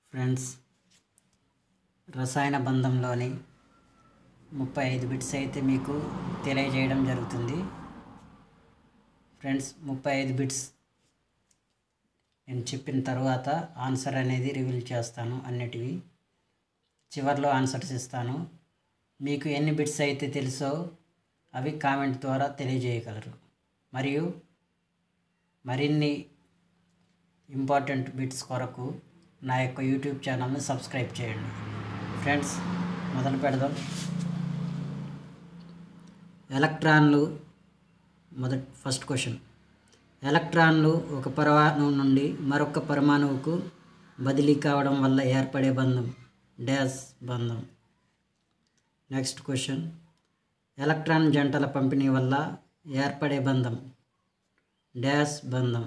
friends రసాయన బంధంలోని ముప్పై ఐదు బిట్స్ అయితే మీకు తెలియజేయడం జరుగుతుంది ఫ్రెండ్స్ ముప్పై ఐదు బిట్స్ నేను చెప్పిన తర్వాత ఆన్సర్ అనేది రివీల్ చేస్తాను అన్నిటివి చివరిలో ఆన్సర్స్ ఇస్తాను మీకు ఎన్ని బిట్స్ అయితే తెలుసో అవి కామెంట్ ద్వారా తెలియజేయగలరు మరియు మరిన్ని ఇంపార్టెంట్ బిట్స్ కొరకు నా యొక్క యూట్యూబ్ ఛానల్ని సబ్స్క్రైబ్ చేయండి ఫ్రెండ్స్ మొదలు పెడదాం ఎలక్ట్రాన్లు మొదటి ఫస్ట్ క్వశ్చన్ ఎలక్ట్రాన్లు ఒక పరమాణువు నుండి మరొక పరమాణువుకు బదిలీ కావడం వల్ల ఏర్పడే బంధం డాష్ బంధం నెక్స్ట్ క్వశ్చన్ ఎలక్ట్రాన్ జంటల పంపిణీ వల్ల ఏర్పడే బంధం డాష్ బంధం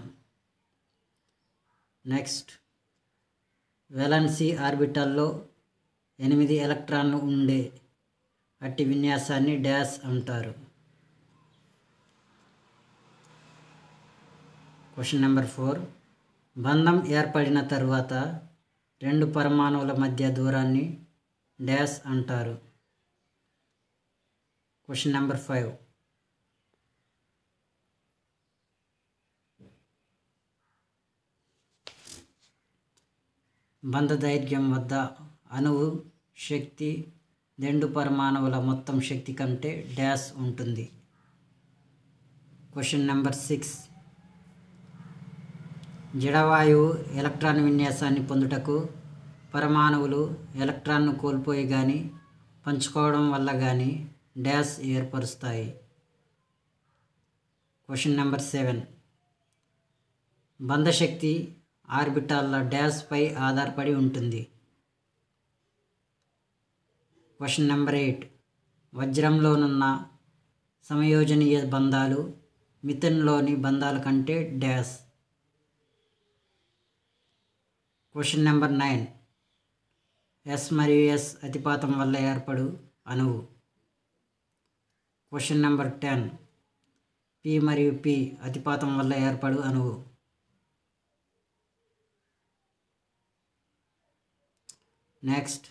నెక్స్ట్ వెలన్సీ ఆర్బిటల్లో ఎనిమిది ఎలక్ట్రాన్లు ఉండే అట్టి విన్యాసాన్ని డాష్ అంటారు క్వశ్చన్ నెంబర్ ఫోర్ బంధం ఏర్పడిన తరువాత రెండు పరమాణువుల మధ్య దూరాన్ని డాష్ అంటారు క్వశ్చన్ నెంబర్ ఫైవ్ బంధదైర్ఘ్యం వద్ద అణువు శక్తి రెండు పరమాణువుల మొత్తం శక్తి కంటే డాష్ ఉంటుంది క్వశ్చన్ నెంబర్ సిక్స్ జడవాయువు ఎలక్ట్రాన్ విన్యాసాన్ని పొందుటకు పరమాణువులు ఎలక్ట్రాన్ను కోల్పోయి కానీ పంచుకోవడం వల్ల కానీ డాష్ ఏర్పరుస్తాయి క్వశ్చన్ నెంబర్ సెవెన్ బంధశక్తి ఆర్బిటాల్ల డాష్పై ఆధారపడి ఉంటుంది క్వశ్చన్ నెంబర్ ఎయిట్ వజ్రంలోనున్న సమయోజనీయ బంధాలు మిథన్లోని బంధాల కంటే dash question number nine S మరియు ఎస్ అతిపాతం వల్ల ఏర్పడు అణువు క్వశ్చన్ నెంబర్ టెన్ పి మరియు పి అతిపాతం వల్ల ఏర్పడు అణువు next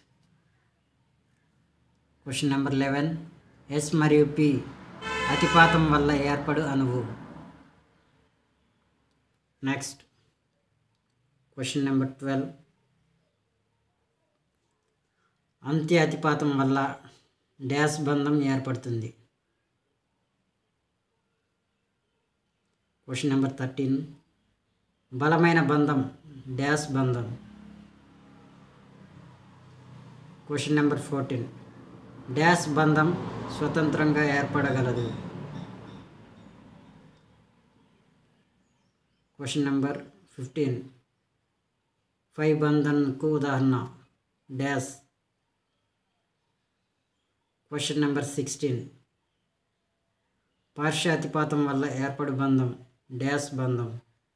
question number eleven S మరియు పి అతిపాతం వల్ల ఏర్పడు అణువు నెక్స్ట్ క్వశ్చన్ నెంబర్ ట్వెల్వ్ అంత్య అతిపాతం వల్ల డాష్ బంధం ఏర్పడుతుంది క్వశ్చన్ నెంబర్ థర్టీన్ బలమైన బంధం డాష్ బంధం క్వశ్చన్ నెంబర్ ఫోర్టీన్ డాష్ బంధం స్వతంత్రంగా ఏర్పడగలదు క్వశ్చన్ నెంబర్ ఫిఫ్టీన్ ఫైవ్ బంధన్కు ఉదాహరణ డాష్ క్వశ్చన్ నెంబర్ సిక్స్టీన్ పార్శ్వాతిపాతం వల్ల ఏర్పడు బంధం డాష్ బంధం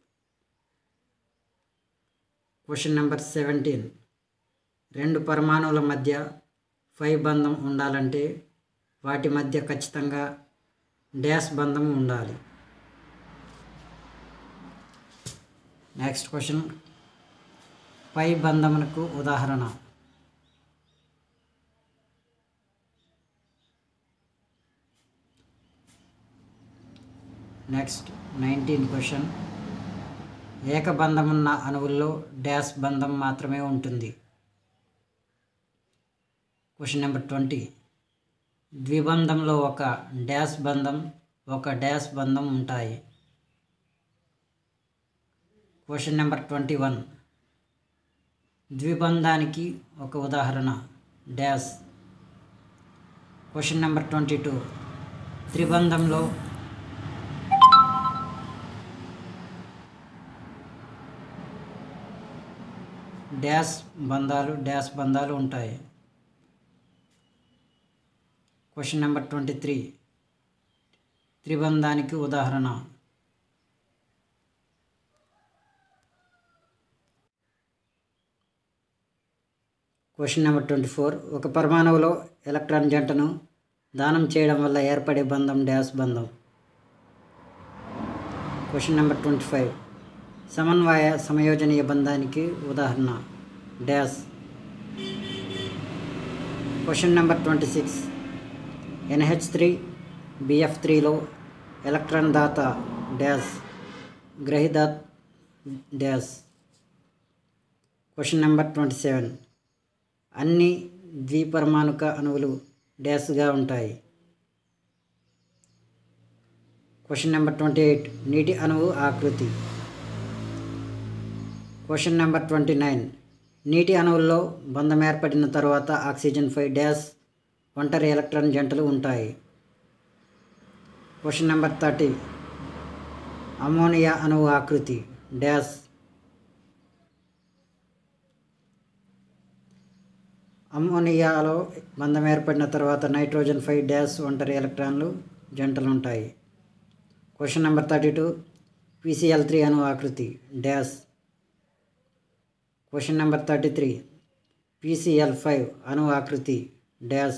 క్వశ్చన్ నెంబర్ సెవెంటీన్ రెండు పరమాణువుల మధ్య ఫైవ్ బంధం ఉండాలంటే వాటి మధ్య ఖచ్చితంగా డాష్ బంధం ఉండాలి నెక్స్ట్ క్వశ్చన్ పై బంధమునకు ఉదాహరణ నెక్స్ట్ నైన్టీన్ క్వశ్చన్ ఏకబంధమున్న అణువుల్లో డాష్ బంధం మాత్రమే ఉంటుంది క్వశ్చన్ నెంబర్ ట్వంటీ ద్విబంధంలో ఒక డాష్ బంధం ఒక డాష్ బంధం ఉంటాయి క్వశ్చన్ నెంబర్ ట్వంటీ వన్ ద్విబంధానికి ఒక ఉదాహరణ dash question number twenty two త్రిబంధంలో డాష్ బంధాలు డాష్ బంధాలు ఉంటాయి క్వశ్చన్ నెంబర్ ట్వంటీ త్రీ త్రిబంధానికి ఉదాహరణ క్వశ్చన్ నెంబర్ ట్వంటీ ఫోర్ ఒక పరమాణువులో ఎలక్ట్రాన్ జంటను దానం చేయడం వల్ల ఏర్పడే బంధం డాష్ బంధం క్వశ్చన్ నెంబర్ ట్వంటీ ఫైవ్ సమన్వయ సమయోజనీయ బంధానికి ఉదాహరణ dash question number twenty six NH three BF త్రీలో ఎలక్ట్రాన్ దాత డ్యాష్ గ్రహిదాత్ dash question number twenty seven అన్ని ద్విపరమాణుక అణువులు డ్యాష్గా ఉంటాయి క్వశ్చన్ నెంబర్ ట్వంటీ ఎయిట్ నీటి అణువు ఆకృతి క్వశ్చన్ నెంబర్ ట్వంటీ నైన్ నీటి అణువుల్లో బంధం ఏర్పడిన తర్వాత ఆక్సిజన్ ఫైవ్ డ్యాష్ ఒంటరి ఎలక్ట్రాన్ జంటలు ఉంటాయి క్వశ్చన్ నెంబర్ థర్టీ అమోనియా అణువు ఆకృతి డ్యాష్ అమోనియాలో బంధం ఏర్పడిన తర్వాత నైట్రోజన్ ఫైవ్ డ్యాష్ ఒంటరి ఎలక్ట్రాన్లు జంటలు ఉంటాయి question number thirty two PCL three అణు ఆకృతి dash question number thirty three PCL five అణు ఆకృతి dash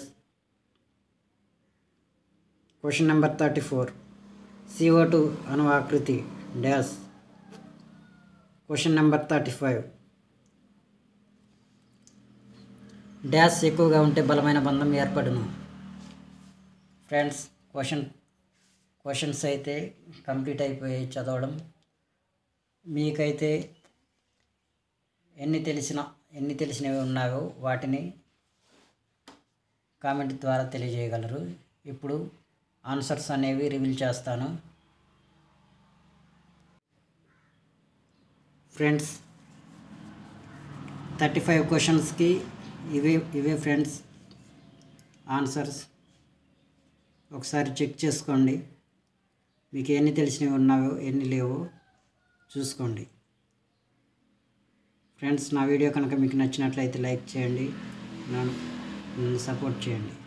question number thirty four CO two అణు ఆకృతి dash question number thirty five dash ఎక్కువగా ఉంటే బలమైన బంధం ఏర్పడును ఫ్రెండ్స్ క్వశ్చన్ క్వశ్చన్స్ అయితే కంప్లీట్ అయిపోయాయి చదవడం మీకైతే ఎన్ని తెలిసిన ఎన్ని తెలిసినవి ఉన్నాయో వాటిని కామెంట్ ద్వారా తెలియజేయగలరు ఇప్పుడు ఆన్సర్స్ అనేవి రివీల్ చేస్తాను ఫ్రెండ్స్ థర్టీ ఫైవ్ క్వశ్చన్స్కి ఇవే ఇవే ఫ్రెండ్స్ ఆన్సర్స్ ఒకసారి చెక్ చేసుకోండి మీకు ఎన్ని తెలిసినవి ఉన్నాయో ఎన్ని లేవో చూసుకోండి ఫ్రెండ్స్ నా వీడియో కనుక మీకు నచ్చినట్లయితే లైక్ చేయండి నన్ను సపోర్ట్ చేయండి